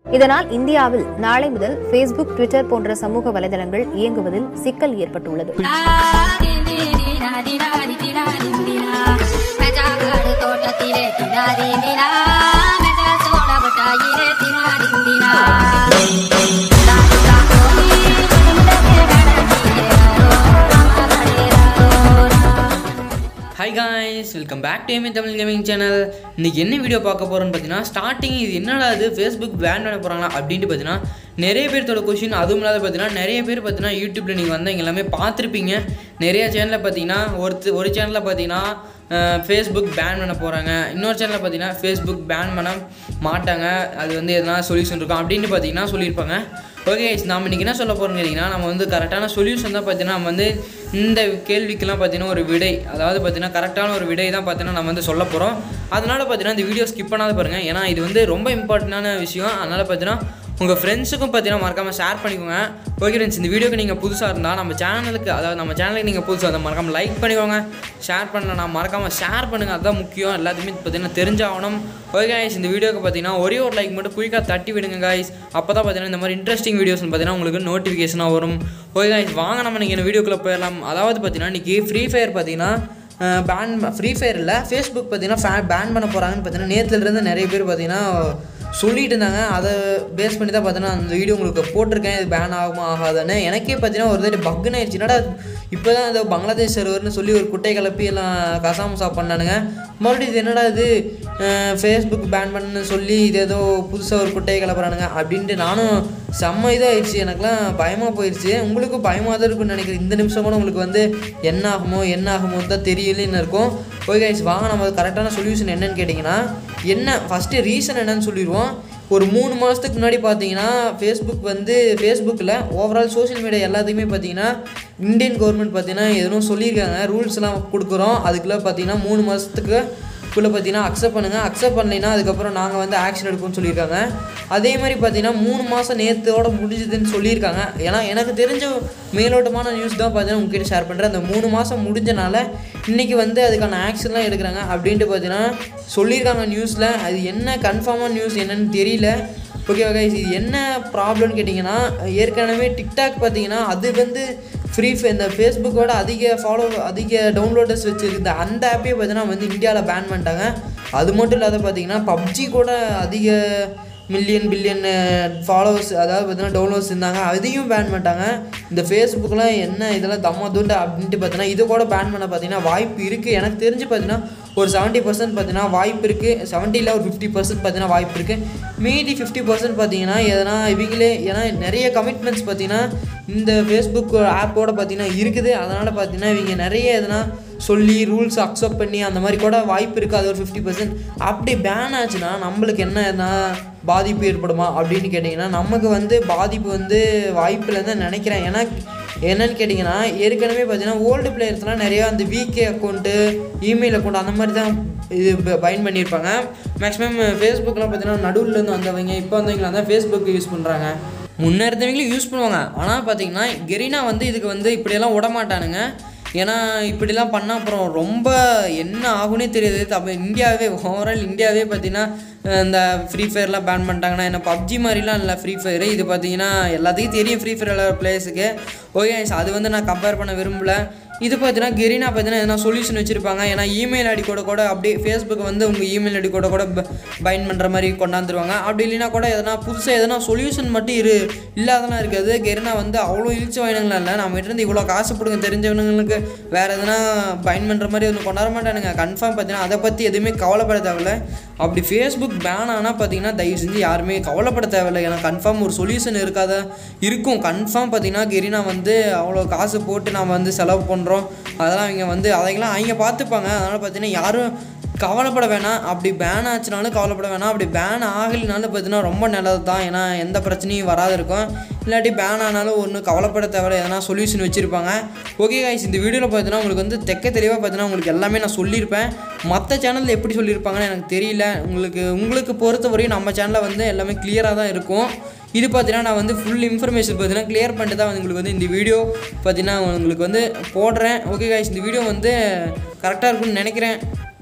இதனால் இந்தியாவில் நாளை முதல் ஃபேஸ்புக் ட்விட்டர் போன்ற சமூக வலைதளங்கள் இயங்குவதில் சிக்கல் ஏற்பட்டுள்ளது தோட்டத்திலே தினாதினா மெத சோடபட்டாயிலே தினாதினா hi guys welcome back to MA Tamil gaming channel இன்றைக்கி என்ன வீடியோ பார்க்க போகிறோன்னு பார்த்தீங்கன்னா ஸ்டார்டிங் இது என்னடா இது ஃபேஸ்புக் பேன் பண்ண போகிறாங்களா அப்படின்ட்டு பார்த்தீங்கன்னா நிறைய பேர்த்தோட கொஷின் அதுவும் இல்லாத பார்த்தீங்கன்னா நிறைய பேர் பார்த்தீங்கன்னா யூடியூப்பில் நீங்கள் வந்தவங்க எல்லாமே பார்த்துருப்பீங்க நிறைய சேனலில் பார்த்தீங்கன்னா ஒருத்து ஒரு சேனலில் பார்த்தீங்கன்னா ஃபேஸ்புக் பேன் பண்ண போகிறாங்க இன்னொரு சேனலில் பார்த்தீங்கன்னா ஃபேஸ்புக் பேன் பண்ண மாட்டாங்க அது வந்து எதனா சொல்யூஷன் இருக்கும் அப்படின்னு பார்த்தீங்கன்னா சொல்லியிருப்பாங்க ஓகே நாம் இன்றைக்கி என்ன சொல்ல போகிறோம்னு கேட்டிங்கன்னா நம்ம வந்து கரெக்டான சொல்யூஷன் தான் பார்த்தீங்கன்னா நம்ம வந்து இந்த கேள்விக்கெல்லாம் பார்த்தீங்கன்னா ஒரு விடை அதாவது பார்த்தீங்கன்னா கரெக்டான ஒரு விடை தான் பார்த்தீங்கன்னா நம்ம வந்து சொல்ல போகிறோம் அதனால் பார்த்தீங்கன்னா இந்த வீடியோ ஸ்கிப் பண்ணாத பாருங்கள் ஏன்னா இது வந்து ரொம்ப இம்பார்ட்டண்டான விஷயம் அதனால் பார்த்தீங்கன்னா உங்கள் ஃப்ரெண்ட்ஸுக்கும் பார்த்தீங்கன்னா மறக்காமல் ஷேர் பண்ணிக்கோங்க ஓகே ஃப்ரெண்ட்ஸ் இந்த வீடியோக்கு நீங்கள் புதுசாக இருந்தால் நம்ம சேனலுக்கு அதாவது நம்ம சேனலுக்கு நீங்கள் புதுசாக இருந்தால் மறக்காமல் லைக் பண்ணிக்கோங்க ஷேர் பண்ணலாம் மறக்காமல் ஷேர் பண்ணுங்கள் அதுதான் முக்கியம் எல்லாத்துக்குமே பார்த்தீங்கன்னா தெரிஞ்சாகணும் ஓகே guys இந்த வீடியோக்கு பார்த்தீங்கன்னா ஒரே ஒரு லைக் மட்டும் குயிக்காக தட்டி விடுங்க guys அப்போ தான் பார்த்தீங்கன்னா இந்த மாதிரி இன்ட்ரெஸ்டிங் வீடியோஸ் பார்த்தீங்கன்னா உங்களுக்கு நோட்டிஃபிகேஷனாக வரும் ஓகே guys வாங்க நம்ம நீங்கள் இந்த வீடியோக்குள்ளே போயிடலாம் அதாவது பார்த்தீங்கன்னா இன்றைக்கி ஃப்ரீ ஃபயர் பார்த்தீங்கன்னா பேன் ஃப்ரீ ஃபயர் இல்லை ஃபேஸ்புக் பார்த்தீங்கன்னா ஃபே பேன் பண்ண போகிறாங்கன்னு பார்த்தீங்கன்னா நேற்றுலேருந்து நிறைய பேர் பார்த்தீங்கன்னா சொல்லிட்டு இருந்தாங்க அதை பேஸ் பண்ணி தான் பார்த்தீங்கன்னா அந்த வீடியோ உங்களுக்கு போட்டிருக்கேன் இது பேன் ஆகுமா ஆகாதுன்னு எனக்கே பார்த்தீங்கன்னா ஒரு தாட்டி பக்குன்னு ஆயிடுச்சு என்னடா இப்போ தான் இந்த பங்களாதேஷ் சர்வர்னு சொல்லி ஒரு குட்டை கிளப்பி எல்லாம் கசாமுசா பண்ணானுங்க மறுபடியும் இது என்னடா இது ஃபேஸ்புக் பேன் பண்ணு சொல்லி இது ஏதோ புதுசாக ஒரு குட்டையை கிளப்புறானுங்க அப்படின்ட்டு நானும் செம்ம இதாகிடுச்சு எனக்குலாம் பயமாக போயிடுச்சு உங்களுக்கும் பயமாக தான் இருக்கும்னு நினைக்கிறேன் இந்த நிமிஷம் கூட உங்களுக்கு வந்து என்ன ஆகுமோ என்ன ஆகுமோ தான் தெரியலன்னு இருக்கும் ஓகே கைஸ் வாங்க நம்ம கரெக்டான சொல்யூஷன் என்னன்னு கேட்டிங்கன்னா என்ன ஃபஸ்ட்டு ரீசன் என்னன்னு சொல்லிடுவோம் ஒரு மூணு மாதத்துக்கு முன்னாடி பார்த்தீங்கன்னா ஃபேஸ்புக் வந்து ஃபேஸ்புக்கில் ஓவரால் சோஷியல் மீடியா எல்லாத்துக்குமே பார்த்தீங்கன்னா இந்தியன் கவர்மெண்ட் பார்த்தீங்கன்னா எதுவும் சொல்லியிருக்காங்க ரூல்ஸ்லாம் கொடுக்குறோம் அதுக்குள்ளே பார்த்தீங்கன்னா மூணு மாதத்துக்கு குள்ளே பார்த்தீங்கன்னா அக்செப்ட் பண்ணுங்கள் அக்செப்ட் பண்ணலைன்னா அதுக்கப்புறம் நாங்கள் வந்து ஆக்ஷன் எடுப்போம்னு சொல்லியிருக்காங்க அதே மாதிரி பார்த்தீங்கன்னா மூணு மாதம் நேற்றோட முடிஞ்சுதுன்னு சொல்லியிருக்காங்க ஏன்னா எனக்கு தெரிஞ்ச மேலோட்டமான நியூஸ் தான் பார்த்தீங்கன்னா உங்ககிட்ட ஷேர் பண்ணுறேன் அந்த மூணு மாதம் முடிஞ்சனால இன்றைக்கி வந்து அதுக்கான ஆக்ஷன்லாம் எடுக்கிறாங்க அப்படின்ட்டு பார்த்தீங்கன்னா சொல்லியிருக்காங்க நியூஸில் அது என்ன கன்ஃபார்மான நியூஸ் என்னன்னு தெரியல ஓகே ஓகே இது என்ன ப்ராப்ளம்னு கேட்டிங்கன்னா ஏற்கனவே டிக்டாக் பார்த்தீங்கன்னா அது வந்து ஃப்ரீ இந்த ஃபேஸ்புக்கோட அதிக ஃபாலோ அதிக டவுன்லோடர்ஸ் வச்சுருந்த அந்த ஆப்பே பார்த்தீங்கன்னா வந்து இந்தியாவில் பேன் பண்ணிட்டாங்க அது மட்டும் இல்லாத பார்த்தீங்கன்னா பப்ஜி கூட அதிக மில்லியன் பில்லியன் ஃபாலோவர்ஸ் அதாவது பார்த்தீங்கன்னா டவுன்லோட்ஸ் இருந்தாங்க அதையும் பேன் பண்ணிட்டாங்க இந்த ஃபேஸ்புக்கெலாம் என்ன இதெல்லாம் தம்மா துண்டு அப்படின்ட்டு பார்த்தீங்கன்னா இது கூட பேன் பண்ண பார்த்தீங்கன்னா வாய்ப்பு இருக்குது எனக்கு தெரிஞ்சு பார்த்தீங்கன்னா ஒரு செவன்ட்டி பர்சன்ட் பார்த்தீங்கன்னா வாய்ப்பு இருக்குது செவன்ட்டியில் ஒரு ஃபிஃப்டி பர்சன்ட் பார்த்தீங்கன்னா வாய்ப்பு இருக்குது மீதி ஃபிஃப்டி பர்சன்ட் பார்த்தீங்கன்னா எதனா இவங்களே ஏன்னா நிறைய கமிட்மெண்ட்ஸ் பார்த்தீங்கன்னா இந்த ஃபேஸ்புக் ஆப்போட பார்த்தீங்கன்னா இருக்குது அதனால் பார்த்தீங்கன்னா இவங்க நிறைய எதனா சொல்லி ரூல்ஸ் அக்செப்ட் பண்ணி அந்த மாதிரி கூட வாய்ப்பு இருக்குது அது ஒரு ஃபிஃப்டி பர்சன்ட் அப்படி பேன் ஆச்சுன்னா நம்மளுக்கு என்ன எதனா பாதிப்பு ஏற்படுமா அப்படின்னு கேட்டிங்கன்னா நமக்கு வந்து பாதிப்பு வந்து வாய்ப்பு இல்லைன்னு நினைக்கிறேன் ஏன்னா என்னன்னு கேட்டிங்கன்னா ஏற்கனவே பார்த்தீங்கன்னா ஓல்டு பிளேயர்ஸ்லாம் நிறையா அந்த விகே அக்கௌண்ட்டு இமெயில் அக்கௌண்ட் அந்த மாதிரி தான் இது பைன் பண்ணியிருப்பாங்க மேக்ஸிமம் ஃபேஸ்புக்கெலாம் பார்த்தீங்கன்னா நடுவுலேருந்து வந்தவங்க இப்போ வந்தவங்களாம் தான் ஃபேஸ்புக் யூஸ் பண்ணுறாங்க முன்னே இருந்தவங்களும் யூஸ் பண்ணுவாங்க ஆனால் பார்த்தீங்கன்னா கெரினா வந்து இதுக்கு வந்து இப்படியெல்லாம் விட மாட்டானுங்க ஏன்னா இப்படிலாம் பண்ணால் அப்புறம் ரொம்ப என்ன ஆகுனே தெரியாது அப்போ இந்தியாவே ஓவரால் இந்தியாவே பார்த்தீங்கன்னா இந்த ஃப்ரீ ஃபயர்லாம் பேன் பண்ணிட்டாங்கன்னா என்ன பப்ஜி மாதிரிலாம் இல்லை ஃப்ரீ ஃபயரு இது பார்த்தீங்கன்னா எல்லாத்துக்கும் தெரியும் ஃப்ரீ ஃபயர் விளையாடுற பிளேயர்ஸுக்கு ஓகே அது வந்து நான் கம்பேர் பண்ண விரும்பல இது பார்த்தீங்கன்னா கெரினா பார்த்தீங்கன்னா எதனா சொல்யூஷன் வச்சுருப்பாங்க ஏன்னா இமெயில் ஐடி கூட கூட அப்படியே ஃபேஸ்புக் வந்து உங்கள் இமெயில் ஐடி கூட கூட பைன் பண்ணுற மாதிரி கொண்டாந்துருவாங்க அப்படி இல்லைனா கூட எதனா புதுசாக எதனா சொல்யூஷன் மட்டும் இரு இல்லாதெல்லாம் இருக்காது கெரினா வந்து அவ்வளோ இழிச்சு வாயினங்களாம் இல்லை நம்ம இருந்து இவ்வளோ காசு கொடுங்க தெரிஞ்சவனுங்களுக்கு வேறு எதனா பைன் பண்ணுற மாதிரி ஒன்று கொண்டாட மாட்டானுங்க கன்ஃபார்ம் பார்த்தீங்கன்னா அதை பற்றி எதுவுமே கவலைப்பட தேவையில்ல அப்படி ஃபேஸ்புக் பேன் ஆனால் பார்த்தீங்கன்னா தயவு செஞ்சு யாருமே கவலைப்பட தேவையில்லை ஏன்னா கன்ஃபார்ம் ஒரு சொல்யூஷன் இருக்காத இருக்கும் கன்ஃபார்ம் பார்த்தீங்கன்னா கெரினா வந்து அவ்வளோ காசு போட்டு நாம் வந்து செலவு பண்ணுறோம் அதெல்லாம் அவங்க வந்து அதையெல்லாம் அவங்க பார்த்துப்பாங்க அதனால் பார்த்தீங்கன்னா யாரும் கவலைப்பட வேணாம் அப்படி பேன் ஆச்சுனாலும் கவலைப்பட வேணாம் அப்படி பேன் ஆகலினாலும் பார்த்தீங்கன்னா ரொம்ப நல்லது தான் ஏன்னா எந்த பிரச்சனையும் வராது இருக்கும் இல்லாட்டி பேன் ஆனாலும் ஒன்றும் கவலைப்பட தேவையில்ல எதனா சொல்யூஷன் வச்சுருப்பாங்க ஓகே காய்ஸ் இந்த வீடியோவில் பார்த்தீங்கன்னா உங்களுக்கு வந்து தெக்க தெளிவாக பார்த்தீங்கன்னா உங்களுக்கு எல்லாமே நான் சொல்லியிருப்பேன் மற்ற சேனலில் எப்படி சொல்லியிருப்பாங்கன்னு எனக்கு தெரியல உங்களுக்கு உங்களுக்கு பொறுத்தவரையும் நம்ம சேனலில் வந்து எல்லாமே கிளியராக தான் இருக்கும் இது பார்த்தீங்கன்னா நான் வந்து ஃபுல் இன்ஃபர்மேஷன் பார்த்தீங்கன்னா கிளியர் பண்ணிட்டு தான் உங்களுக்கு வந்து இந்த வீடியோ பார்த்தீங்கன்னா உங்களுக்கு வந்து போடுறேன் ஓகே காய்ஸ் இந்த வீடியோ வந்து கரெக்டாக இருக்கும்னு நினைக்கிறேன்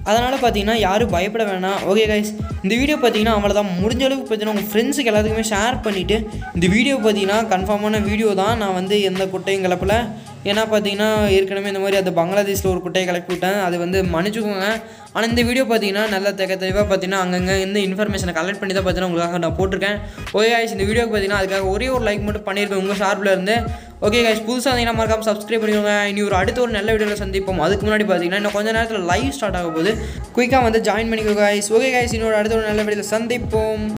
அதனால் பார்த்தீங்கன்னா யாரும் பயப்பட வேணாம் ஓகே கைஸ் இந்த வீடியோ பார்த்தீங்கன்னா அவ்வளோதான் முடிஞ்ச அளவுக்கு பார்த்தீங்கன்னா உங்கள் ஃப்ரெண்ட்ஸுக்கு எல்லாத்துக்குமே ஷேர் பண்ணிவிட்டு இந்த வீடியோ பார்த்தீங்கன்னா கன்ஃபார்மான வீடியோ தான் நான் வந்து எந்த குட்டையும் கிளப்பல ஏன்னா பார்த்தீங்கன்னா ஏற்கனவே இந்த மாதிரி அந்த பங்களாதேஷில் ஒரு குட்டையை கிளப்பி விட்டேன் அது வந்து மன்னிச்சுக்கோங்க ஆனால் இந்த வீடியோ பார்த்தீங்கன்னா நல்ல தெக தெளிவாக பார்த்தீங்கன்னா அங்கங்கே இந்த இன்ஃபர்மேஷனை கலெக்ட் பண்ணி தான் பார்த்தீங்கன்னா உங்களுக்காக நான் போட்டிருக்கேன் ஓகே guys இந்த வீடியோக்கு பார்த்தீங்கன்னா அதுக்காக ஒரே ஒரு லைக் மட்டும் பண்ணியிருக்கேன் உங்கள் ஷார்ப்பில் இருந்து ஓகே guys புதுசாக இருந்தீங்கன்னா மறக்காம சப்ஸ்கிரைப் பண்ணிக்கோங்க இனி ஒரு அடுத்த ஒரு நல்ல வீடியோவில் சந்திப்போம் அதுக்கு முன்னாடி பார்த்தீங்கன்னா இன்னும் கொஞ்ச நேரத்தில் லைவ் ஸ்டார்ட் ஆக போகுது குயிக்காக வந்து ஜாயின் பண்ணிக்கோங்க guys ஓகே guys இன்னொரு அடுத்த ஒரு நல்ல வீடியோவில் சந்திப்போம்